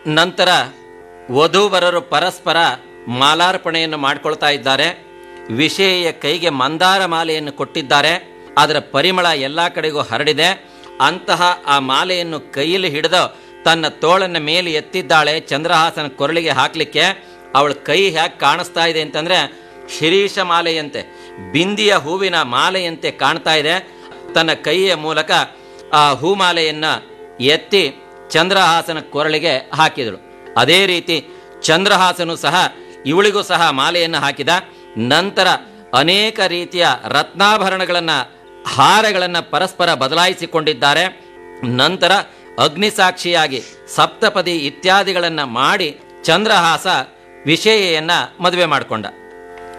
ನಂತರ ವಧೂವರರು ಪರಸ್ಪರ ಮಾಲಾರ್ಪಣೆಯನ್ನು ಮಾಡ್ಕೊಳ್ತಾ ಇದ್ದಾರೆ ವಿಷಯ ಕೈಗೆ ಮಂದಾರ ಮಾಲೆಯನ್ನು ಕೊಟ್ಟಿದ್ದಾರೆ ಅದರ ಪರಿಮಳ ಎಲ್ಲ ಕಡೆಗೂ ಹರಡಿದೆ ಅಂತಹ ಆ ಮಾಲೆಯನ್ನು ಕೈಯಲ್ಲಿ ಹಿಡಿದು ತನ್ನ ತೋಳನ್ನ ಮೇಲೆ ಎತ್ತಿದ್ದಾಳೆ ಚಂದ್ರಹಾಸನ ಕೊರಳಿಗೆ ಹಾಕಲಿಕ್ಕೆ ಅವಳ ಕೈ ಹ್ಯಾಕ್ ಕಾಣಿಸ್ತಾ ಇದೆ ಅಂತಂದ್ರೆ ಶಿರೀಷ ಮಾಲೆಯಂತೆ ಬಿಂದಿಯ ಹೂವಿನ ಮಾಲೆಯಂತೆ ಕಾಣ್ತಾ ಇದೆ ತನ್ನ ಕೈಯ ಮೂಲಕ ಆ ಹೂಮಾಲೆಯನ್ನ ಎತ್ತಿ ಚಂದ್ರಹಾಸನ ಕೊರಳಿಗೆ ಹಾಕಿದಳು ಅದೇ ರೀತಿ ಚಂದ್ರಹಾಸನು ಸಹ ಇವಳಿಗೂ ಸಹ ಮಾಲೆಯನ್ನು ಹಾಕಿದ ನಂತರ ಅನೇಕ ರೀತಿಯ ರತ್ನಾಭರಣಗಳನ್ನು ಹಾರಗಳನ್ನು ಪರಸ್ಪರ ಬದಲಾಯಿಸಿಕೊಂಡಿದ್ದಾರೆ ನಂತರ ಅಗ್ನಿಸಾಕ್ಷಿಯಾಗಿ ಸಪ್ತಪದಿ ಇತ್ಯಾದಿಗಳನ್ನು ಮಾಡಿ ಚಂದ್ರಹಾಸ ವಿಷಯೆಯನ್ನ ಮದುವೆ ಮಾಡಿಕೊಂಡ